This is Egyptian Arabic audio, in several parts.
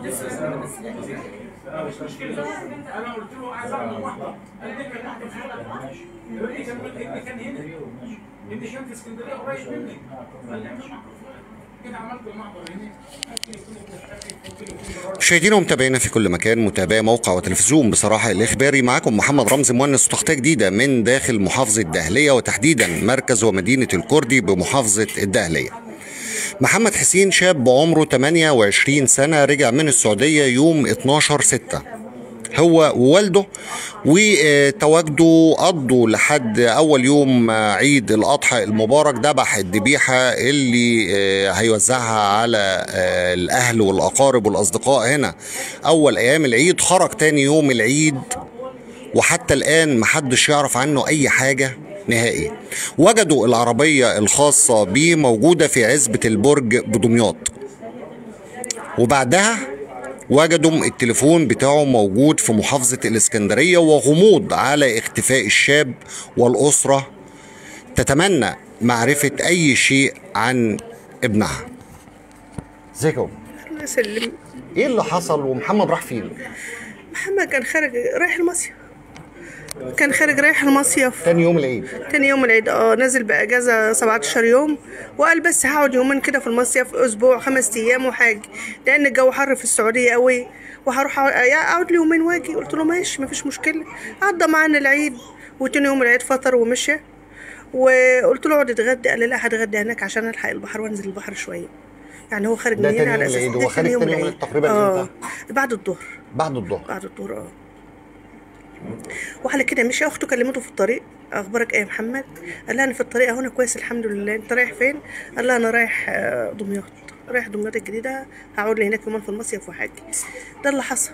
مش مشكله انا قلت له عايز اعمل محضر قال لي كان محضر فين؟ يقول لي كان ابني كان هنا ابني كان في اسكندريه قريب مني قال لي اعمل محضر كده عملت المحضر هنا مشاهدينا ومتابعينا في كل مكان متابعي موقع وتلفزيون بصراحة الإخباري معكم محمد رمزي مؤنس وتغطية جديدة من داخل محافظة الدهلية وتحديدا مركز ومدينة الكردي بمحافظة الدهلية محمد حسين شاب عمره 28 سنة رجع من السعودية يوم 12 6 هو ووالده وتواجدوا قضوا لحد اول يوم عيد الاضحى المبارك ذبح الذبيحه اللي آه، هيوزعها على آه، الاهل والاقارب والاصدقاء هنا اول ايام العيد خرج تاني يوم العيد وحتى الان محدش يعرف عنه اي حاجه نهائي وجدوا العربيه الخاصه بيه موجوده في عزبه البرج بدمياط وبعدها وجدوا التليفون بتاعه موجود في محافظة الإسكندرية وغموض على اختفاء الشاب والأسرة تتمنى معرفة أي شيء عن ابنها ازيكم الله يسلم ايه اللي حصل ومحمد راح فين محمد كان خارج رايح المصيف كان خارج رايح المصيف تاني يوم العيد تاني يوم العيد اه نازل باجازه 17 يوم وقال بس هقعد يومين كده في المصيف اسبوع خمس ايام وحاجه لان الجو حر في السعوديه قوي وهروح أقعد- اقعد لي يومين واجي قلت له ماشي مفيش مشكله قضى معانا العيد وتاني يوم العيد فطر ومشى وقلت له اقعد اتغدى قال لي لا هتغدى هناك عشان الحق البحر وانزل البحر شويه يعني هو خارج ده من تاني هنا على يوم اساس العيد. هو ده خارج تاني يوم العيد تقريباً اه إمتى؟ بعد الظهر بعد الظهر بعد الظهر اه وعلى كده مشي اخته كلمته في الطريق اخبارك ايه يا محمد قال لها انا في الطريق اهو انا كويس الحمد لله انت رايح فين قال لها انا رايح آه، دمياط رايح دمياط الجديده هقعد لي هناك يومين في المصيف وحاجه ده اللي حصل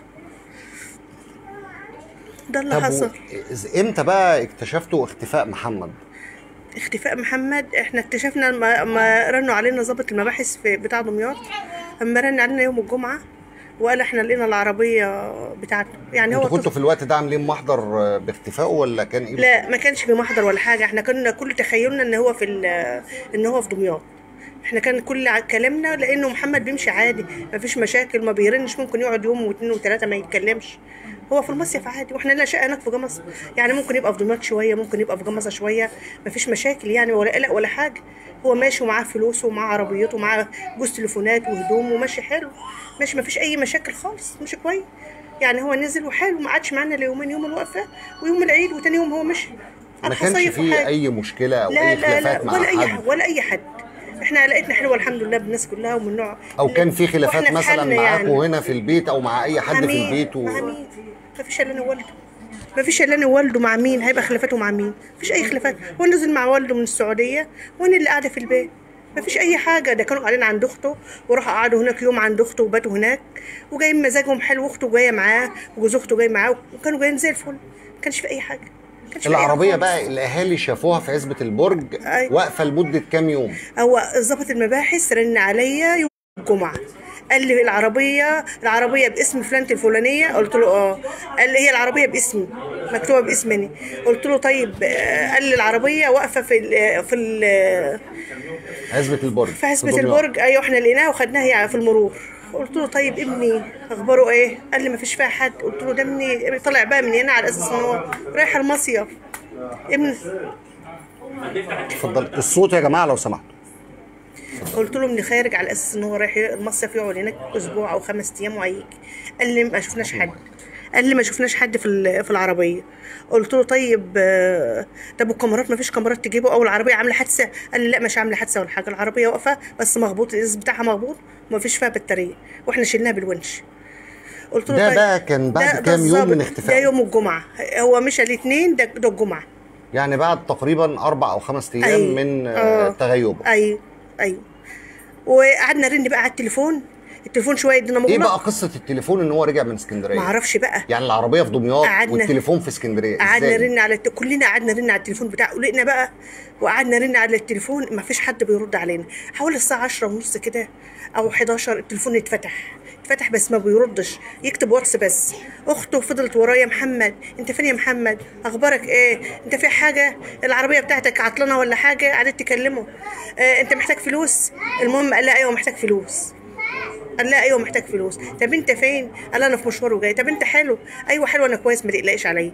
ده اللي طب حصل و- امتى بقى اكتشفتوا اختفاء محمد اختفاء محمد احنا اكتشفنا ما, ما رنوا علينا ضابط المباحث في بتاع دمياط اما رن علينا يوم الجمعه وقال احنا لقينا العربيه بتاعته يعني هو انتوا كنتوا اتصل- في الوقت ده عاملين محضر آه، باختفائه ولا كان ايه لا ما كانش في محضر ولا حاجه احنا كنا كل تخيلنا ان هو في ال- ان هو في دمياط احنا كان كل ع- كلامنا لانه محمد بيمشي عادي ما فيش مشاكل ما بيرنش ممكن يقعد يوم واثنين وثلاثه ما يتكلمش هو في المصيف عادي واحنا لنا شقه هناك في جمصة يعني ممكن يبقى في دمياط شويه ممكن يبقى في جمصة شويه ما فيش مشاكل يعني ولا قلق ولا حاجه هو ماشي ومعاه فلوسه ومعاه عربيته ومعاه جوز تليفونات وهدوم وماشي حلو ماشي ما فيش اي مشاكل خالص ماشي كويس يعني هو نزل وحلو ما قعدش معانا ليومين يوم الوقفه ويوم العيد وتاني يوم هو مشي ما راح كانش يصيف فيه وحاجة. اي مشكله او لا اي لا لا خلافات مع ولا اي حد حد ولا اي حد احنا علاقتنا حلوه الحمد لله بالناس كلها ومن نوع او كان في خلافات وإحنا في مثلا حالنا معاكم يعني. هنا في البيت او مع اي حد مع في مين؟ البيت و... مع مين ما فيش الا انا ووالده ما فيش الا انا ووالده مع مين هيبقى خلافاته مع مين ما فيش اي خلافات هو نزل مع والده من السعوديه وانا اللي قاعده في البيت ما فيش اي حاجه ده كانوا قاعدين عند اخته وراحوا قعدوا هناك يوم عند اخته وباتوا هناك وجايين مزاجهم حلو اخته جايه معاه وجوز اخته جاي معاه وكانوا جايين زي الفل ما كانش في اي حاجه ما كانش في أي حاجة العربيه خالص. بقى الاهالي شافوها في عزبه البرج أيوة. واقفه لمده كام يوم هو ظابط المباحث رن عليا يوم الجمعة قال لي العربية العربية باسم فلانة الفلانية قلت له اه قال لي هي العربية باسمي مكتوبة باسمي قلت له طيب آه، قال لي العربية واقفة في ال في ال عزبه البرج في حسبة دمياط. البرج ايوه احنا لقيناها وخدناها يعني في المرور قلت له طيب ابني اخباره ايه قال لي ما فيش فيها حد قلت له ده ابني طلع بقى من هنا على اساس ان هو رايح المصيف ابني اتفضل الصوت يا جماعه لو سمحتوا قلت له ابني خارج على اساس ان هو رايح المصيف يقعد هناك اسبوع او خمس ايام وهيجي قال لي ما شفناش حد قال لي ما شفناش حد في ال- في العربيه قلت له طيب آه، طب والكاميرات ما فيش كاميرات تجيبه او العربيه عامله حادثه قال لي لا مش عامله حادثه ولا حاجه العربيه واقفه بس مخبوط الازاز بتاعها مخبوط وما فيش فيها بطاريه واحنا شلناها بالونش قلت له ده طيب بقى كان بعد ده- ده كام يوم من الظابط. اختفائه؟ ده يوم الجمعه هو مشى الاثنين ده ده الجمعه يعني بعد تقريبا اربع او خمس ايام أيوة. من آه، آه. تغيبه ايوه ايوه وقعدنا نرن بقى على التليفون التليفون شويه ادينا ايه مغلق بقى قصه التليفون ان هو رجع من اسكندريه ما اعرفش بقى يعني العربيه في دمياط قعدنا- والتليفون في اسكندريه قعدنا ازاي نرن على الت... كلنا قعدنا نرن على التليفون بتاعه ولقينا بقى وقعدنا نرن على التليفون ما فيش حد بيرد علينا حوالي الساعه 10 ونص كده او 11 التليفون اتفتح اتفتح بس ما بيردش يكتب واتس بس اخته فضلت ورايا محمد انت فين يا محمد اخبارك ايه انت في حاجه العربيه بتاعتك عطلانه ولا حاجه قعدت تكلمه اه انت محتاج فلوس المهم قال لها ايوه محتاج فلوس قال لها ايوه محتاج فلوس طب انت فين قال لها انا في مشوار وجاي طب انت حلو ايوه حلو انا كويس ما تقلقش عليا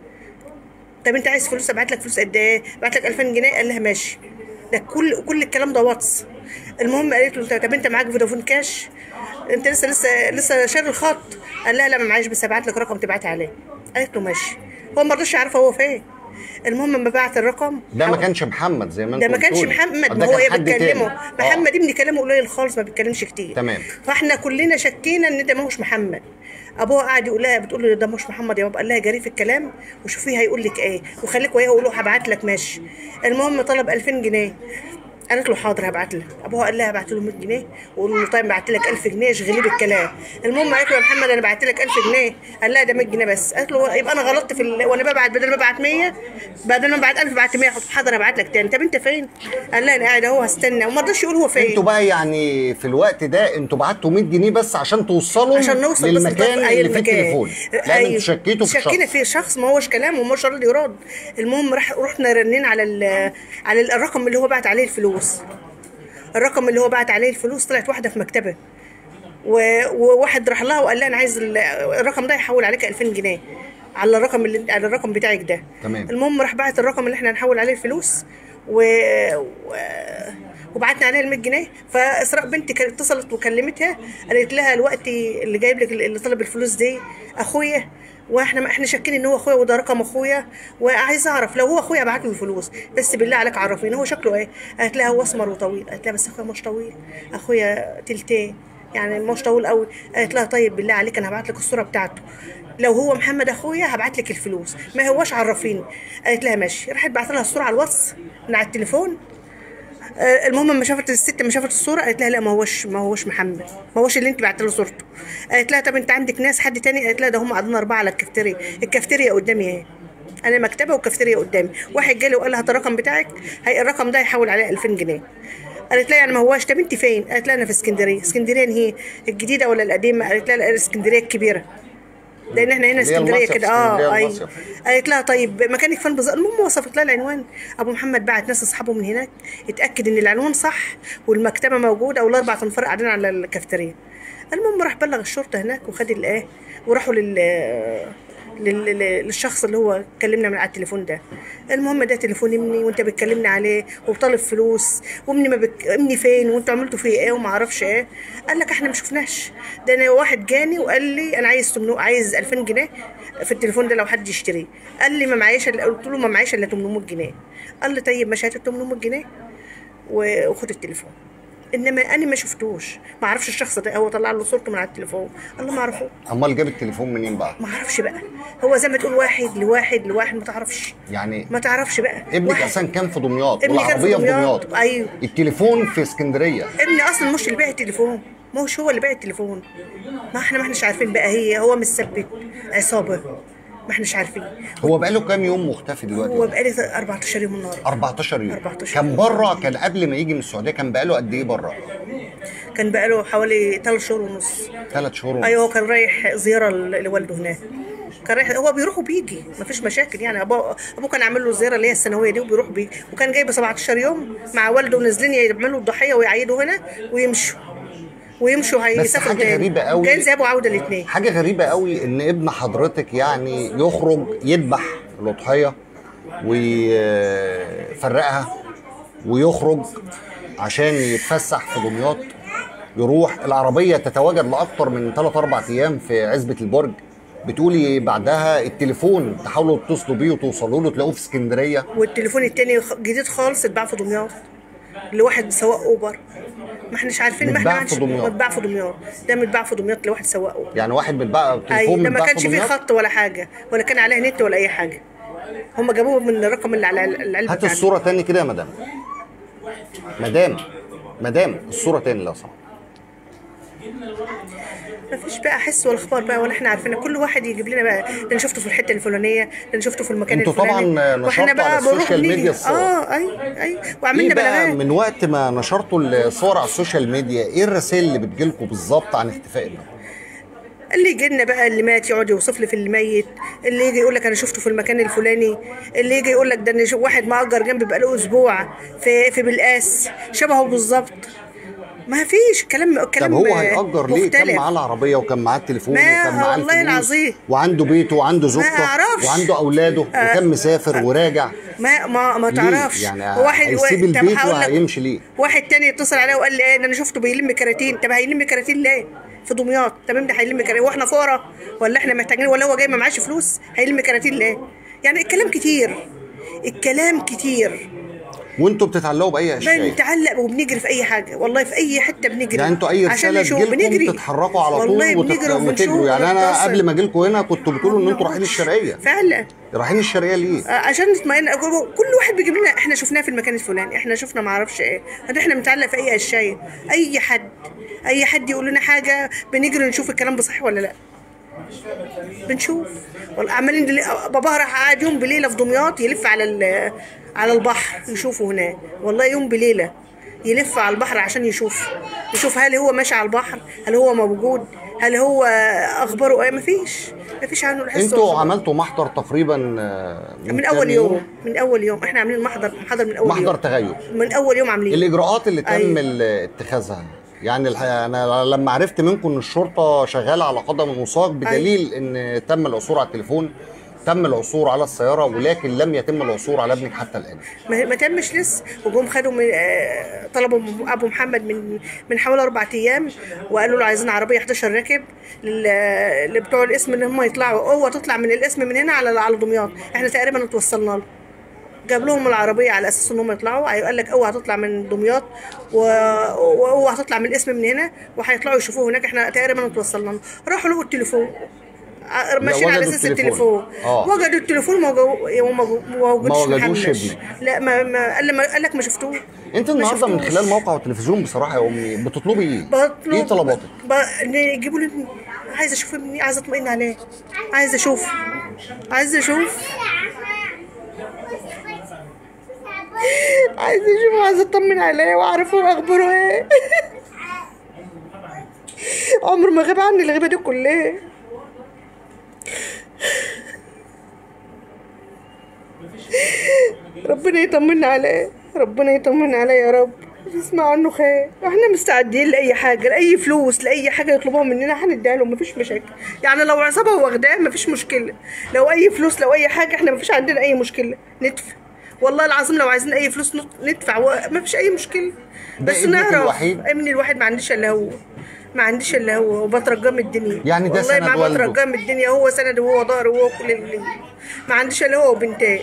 طب انت عايز فلوس ابعت لك فلوس قد ايه ابعت لك 2000 جنيه قال لها ماشي ده كل كل الكلام ده واتس المهم قالت له طب انت معاك فودافون كاش انت لسه لسه لسه شاري الخط قال لها لا ما معيش بس ابعت لك رقم تبعتي عليه قالت له ماشي هو ما رضاش يعرف هو فين المهم لما بعت الرقم ده ما حاول- كانش محمد زي ما انت ده ما كانش بتقولي. محمد ده ما هو كان ايه حد تاني. بيتكلمه آه. محمد ابني كلامه قليل خالص ما بيتكلمش كتير تمام. فاحنا كلنا شكينا ان ده ما هوش محمد ابوها قاعد يقول لها بتقول له ده مش محمد يا بابا قال لها جري في الكلام وشوفيه هيقول لك ايه وخليك وياه وقول له هبعت لك ماشي المهم طلب 2000 جنيه قالت له حاضر هبعت لك ابوها قال لها هبعت له 100 جنيه وقول له طيب بعت لك 1000 جنيه اشغليه بالكلام المهم قالت له يا محمد انا بعت لك 1000 جنيه قال لها ده 100 جنيه بس قالت له يبقى انا غلطت في ال... وانا ببعت بدل ما ابعت 100 بدل ما ابعت 1000 بعت 100 حاضر هبعت لك تاني طب انت فين قال لها انا قاعد اهو هستنى وما رضاش يقول هو فين انتوا بقى يعني في الوقت ده انتوا بعتوا 100 جنيه بس عشان توصلوا عشان نوصل بس للمكان لطرف أي اللي فيه المكان. التليفون لان أيوة. انتوا شكيتوا في شكينا الشخص في شخص ما هوش كلام وما هوش راضي يرد المهم راح رحنا رنين على ال- على ال- الرقم اللي هو بعت عليه الفلوس الرقم اللي هو بعت عليه الفلوس طلعت واحده في مكتبه و- وواحد راح لها وقال لها انا عايز ال- الرقم ده يحول عليك 2000 جنيه على الرقم اللي على الرقم بتاعك ده تمام. المهم راح بعت الرقم اللي احنا هنحول عليه الفلوس و... و... وبعتنا عليها ال 100 جنيه فاسراء بنتي كانت اتصلت وكلمتها قالت لها الوقت اللي جايب لك اللي طلب الفلوس دي اخويا واحنا احنا شاكين ان هو اخويا وده رقم اخويا وعايز اعرف لو هو اخويا ابعت له الفلوس بس بالله عليك عرفيني هو شكله ايه قالت لها هو اسمر وطويل قالت لها بس اخويا مش طويل اخويا تلتين يعني مش طويل قوي قالت لها طيب بالله عليك انا هبعت لك الصوره بتاعته لو هو محمد اخويا هبعت لك الفلوس ما هواش عرفيني قالت لها ماشي راحت بعت لها الصوره على الواتس من على التليفون آه، المهم لما شافت الست لما شافت الصوره قالت لها لا ما هوش ما هوش محمد ما هوش اللي انت بعت له صورته قالت لها طب انت عندك ناس حد تاني قالت لها ده هم قاعدين اربعه على الكافتيريا الكافتيريا قدامي اهي انا مكتبه والكافتيريا قدامي واحد جالي وقال لها هات الرقم بتاعك هي الرقم ده يحول عليه 2000 جنيه قالت لها يعني ما هواش طب انت فين قالت لها انا في اسكندريه اسكندريه هي الجديده ولا القديمه قالت لها لا الاسكندريه الكبيره لان احنا هنا اللي هي اسكندريه المصيف، كده اسكندرية اه اي المصيف. قالت لها طيب مكانك فين بالظبط المهم وصفت لها العنوان ابو محمد بعت ناس اصحابه من هناك اتاكد ان العنوان صح والمكتبه موجوده والاربع تنفار قاعدين على الكافتيريا المهم راح بلغ الشرطه هناك وخد الايه وراحوا لل لل- لل- للشخص اللي هو كلمنا من على التليفون ده المهم ده تليفون ابني وانت بتكلمني عليه وطالب فلوس وابني ما بك... ابني فين وانتوا عملتوا فيه ايه وما اعرفش ايه قال لك احنا ما شفناش ده انا واحد جاني وقال لي انا عايز 800 عايز 2000 جنيه في التليفون ده لو حد يشتريه قال لي ما معيش الا قلت له ما معيش الا 800 جنيه قال لي طيب ماشي هات ال 800 جنيه و- وخد التليفون انما انا ما شفتوش ما اعرفش الشخص ده هو طلع له صورته من على التليفون الله ما اعرفه امال جاب التليفون منين بقى ما اعرفش بقى هو زي ما تقول واحد لواحد لواحد ما تعرفش يعني ما تعرفش بقى ابنك واحد. اصلا كان في دمياط ابني كان في والعربيه في دمياط. دمياط ايوه التليفون في اسكندريه ابني اصلا مش اللي باع التليفون ما هوش هو اللي باع التليفون ما احنا ما احناش عارفين بقى هي هو متثبت عصابه ما احناش عارفين هو بقاله كام يوم مختفي دلوقتي هو بقالي 14 يوم النهارده 14 يوم 14 كان بره كان قبل ما يجي من السعوديه كان بقاله قد ايه بره كان بقاله حوالي 3 شهور ونص ثلاث شهور ونص. ايوه هو كان رايح زياره ل- لوالده هناك كان رايح هو بيروح وبيجي مفيش مشاكل يعني ابوه ابوه كان عامل له الزياره اللي هي السنويه دي وبيروح بيجي وكان جايب 17 يوم مع والده ونازلين يعملوا الضحيه ويعيدوا هنا ويمشوا ويمشوا هيسافروا حاجة غريبة قوي. كان ذهاب وعوده الاثنين حاجه غريبه قوي ان ابن حضرتك يعني يخرج يذبح الاضحيه ويفرقها ويخرج عشان يتفسح في دمياط يروح العربيه تتواجد لاكثر من 3 4 ايام في عزبه البرج بتقولي بعدها التليفون تحاولوا تتصلوا بيه وتوصلوا له تلاقوه في اسكندريه والتليفون التاني خ- جديد خالص اتباع في دمياط لواحد سواق اوبر ما احناش عارفين ما احنا متباع في عارفين- دمياط. متباع في دمياط ده متباع في دمياط لواحد سواق اوبر يعني واحد بيتباع اي تليفون ده ما بيتباع كانش في فيه دمياط خط ولا حاجه ولا كان عليه نت ولا اي حاجه هم جابوه من الرقم اللي على العلبه هات بتاعته. الصوره تاني كده يا مدام مدام مدام الصوره تاني لو سمحت ما فيش بقى حس ولا اخبار بقى ولا احنا عارفين كل واحد يجيب لنا بقى ده انا شفته في الحته الفلانيه ده انا شفته في المكان انتوا الفلاني طبعاً نشرتوا على بنروح السوشيال ونيجي. ميديا الصور. اه ايوه ايوه ايه وعملنا بقى بلاغات من وقت ما نشرتوا الصور على السوشيال ميديا ايه الرسائل اللي بتجيلكوا بالظبط عن اختفاء ابنكم اللي يجي لنا بقى اللي مات يقعد يوصف لي في الميت اللي يجي يقول لك انا شفته في المكان الفلاني اللي يجي يقول لك ده انا شو- واحد مأجر جنبي بقاله اسبوع في في بالقاس شبهه بالظبط ما فيش كلام طب كلام هو هيأجر ليه كان مختلف. معاه العربيه وكان معاه التليفون ما وكان معاه والله الفلوس العظيم. وعنده بيته وعنده زوجته أعرفش. وعنده اولاده وكان مسافر وراجع ما ما ما ليه؟ تعرفش يعني واحد هيسيب طب البيت هقول لك- وهيمشي ليه واحد تاني اتصل عليا وقال لي ايه ده انا شفته بيلم كراتين طب هيلم كراتين ليه في دمياط تمام ده هيلم كراتين واحنا فقراء ولا احنا محتاجين ولا هو جاي ما معاش فلوس هيلم كراتين ليه يعني الكلام كتير الكلام كتير وانتوا بتتعلقوا باي اشياء بنتعلق وبنجري في اي حاجه والله في اي حته بنجري يعني انتوا اي عشان رساله نشوف تجيلكم بنجري تتحركوا على طول والله وتت- بنجري وبنشوف وتجروا يعني انا ونتصل. قبل ما اجي لكم هنا كنتوا بتقولوا ان انتوا رايحين الشرقيه فعلا رايحين الشرقيه ليه؟ آه، عشان نطمئن كل واحد بيجيب لنا احنا شفناه في المكان الفلاني احنا شفنا ما اعرفش ايه هذا احنا بنتعلق في اي اشياء اي حد اي حد يقول لنا حاجه بنجري نشوف الكلام ده صح ولا لا بنشوف والله عمالين دل... بابا راح قاعد يوم بليله في دمياط يلف على ال... على البحر يشوفه هناك والله يوم بليله يلف على البحر عشان يشوف يشوف هل هو ماشي على البحر هل هو موجود هل هو اخباره ايه مفيش مفيش عنه الحس انتوا والخبر. عملتوا محضر تقريبا آه، من كام اول يوم من اول يوم احنا عاملين محضر محضر من اول محضر يوم تغير من اول يوم عاملين الاجراءات اللي تم أيوة. ال- اتخاذها يعني الحقيقة انا لما عرفت منكم ان الشرطه شغاله على قدم وساق بدليل ان تم العثور على التليفون تم العثور على السياره ولكن لم يتم العثور على ابنك حتى الان ما ما تمش لسه وجم خدوا من آه، طلبوا من ابو محمد من من حوالي اربع ايام وقالوا له عايزين عربيه 11 راكب لل- اللي بتوع الاسم ان هم يطلعوا هو تطلع من الاسم من هنا على على دمياط احنا تقريبا اتوصلنا له جاب لهم العربيه على اساس ان هم يطلعوا قال لك اوعى هتطلع من دمياط و- واوعى هتطلع من الاسم من هنا وهيطلعوا يشوفوه هناك احنا تقريبا اتوصلنا له راحوا لقوا التليفون ع- ماشيين على وجدوا اساس التليفون. التليفون آه. وجدوا التليفون ما جو- ما جو- ما وجدوش ما وجدوش محمش. ابنك. لا ما, ما قال ما قال لك ما شفتوه انت ما النهارده من شفتوش. خلال موقع والتلفزيون بصراحه يا امي بتطلبي ايه؟ بطلب ايه طلباتك؟ ب... إن يجيبوا لي ابني عايزه اشوف ابني عايزه اطمئن عليه عايزه اشوف عايزه اشوف عايزه اشوف عايزه اطمن عليه واعرف هو اخباره ايه عمره ما غاب عني الغيبه دي كلها ربنا يطمنا عليه ربنا يطمنا عليه يا رب نسمع عنه خير احنا مستعدين لاي حاجه لاي فلوس لاي حاجه يطلبوها مننا هنديها لهم مفيش مشاكل يعني لو عصابه واخداه مفيش مشكله لو اي فلوس لو اي حاجه احنا مفيش عندنا اي مشكله ندفع والله العظيم لو عايزين اي فلوس نط- ندفع و- مفيش اي مشكله ده بس ابنك نعرف الوحيد؟ ابني الواحد ما عنديش الا هو ما عنديش الا هو وبترجاه من الدنيا يعني ده والله سند ما والده. بترجاه من الدنيا هو سند وهو ظهر وهو كل اللي ما عنديش الا هو وبنتين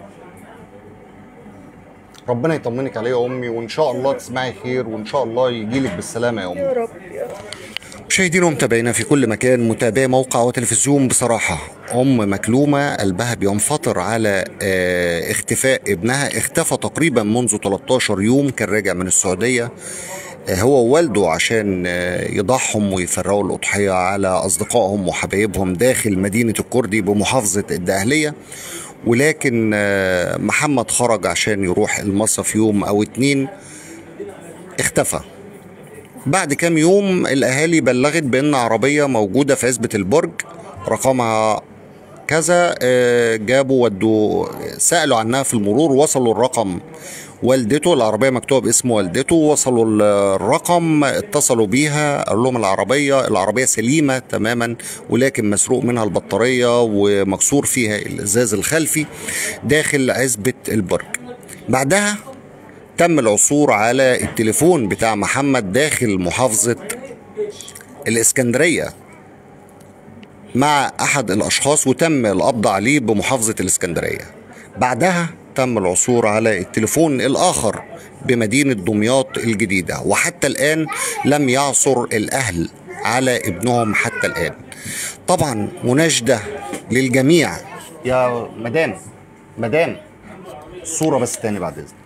ربنا يطمنك عليه يا امي وان شاء الله تسمعي خير وان شاء الله يجيلك بالسلامه يا امي يا رب يا رب مشاهدينا ومتابعينا في كل مكان متابعي موقع وتلفزيون بصراحة أم مكلومة قلبها بينفطر على آه، اختفاء ابنها اختفى تقريبا منذ 13 يوم كان راجع من السعودية آه، هو ووالده عشان آه، يضحهم ويفرقوا الأضحية على أصدقائهم وحبايبهم داخل مدينة الكردي بمحافظة الدهلية ولكن آه، محمد خرج عشان يروح المصرف يوم أو اتنين اختفى بعد كام يوم الاهالي بلغت بان عربيه موجوده في عزبه البرج رقمها كذا آه، جابوا ودوا سالوا عنها في المرور وصلوا الرقم والدته العربيه مكتوبه باسم والدته وصلوا ال- الرقم اتصلوا بيها قالوا لهم العربيه العربيه سليمه تماما ولكن مسروق منها البطاريه ومكسور فيها الازاز الخلفي داخل عزبه البرج بعدها تم العثور على التليفون بتاع محمد داخل محافظة الإسكندرية مع أحد الأشخاص وتم القبض عليه بمحافظة الإسكندرية بعدها تم العثور على التليفون الآخر بمدينة دمياط الجديدة وحتى الآن لم يعثر الأهل على ابنهم حتى الآن طبعا مناشدة للجميع يا مدام مدام الصورة بس تاني بعد إذنك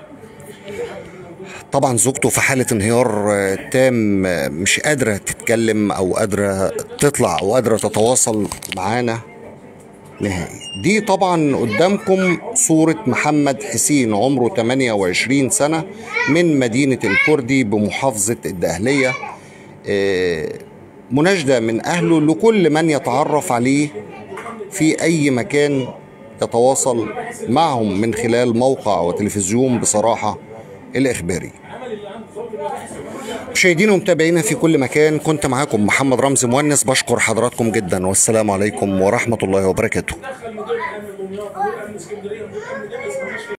طبعا زوجته في حالة انهيار آه، تام آه، مش قادرة تتكلم أو قادرة تطلع أو قادرة تتواصل معانا نهائي دي طبعا قدامكم صورة محمد حسين عمره 28 سنة من مدينة الكردي بمحافظة الدهلية آه، مناشدة من أهله لكل من يتعرف عليه في أي مكان يتواصل معهم من خلال موقع وتلفزيون بصراحة الإخباري مشاهدينا ومتابعينا في كل مكان كنت معاكم محمد رمزي مؤنس بشكر حضراتكم جدا والسلام عليكم ورحمة الله وبركاته دخل مدير امن دمياط مدير امن اسكندريه مدير امن دبس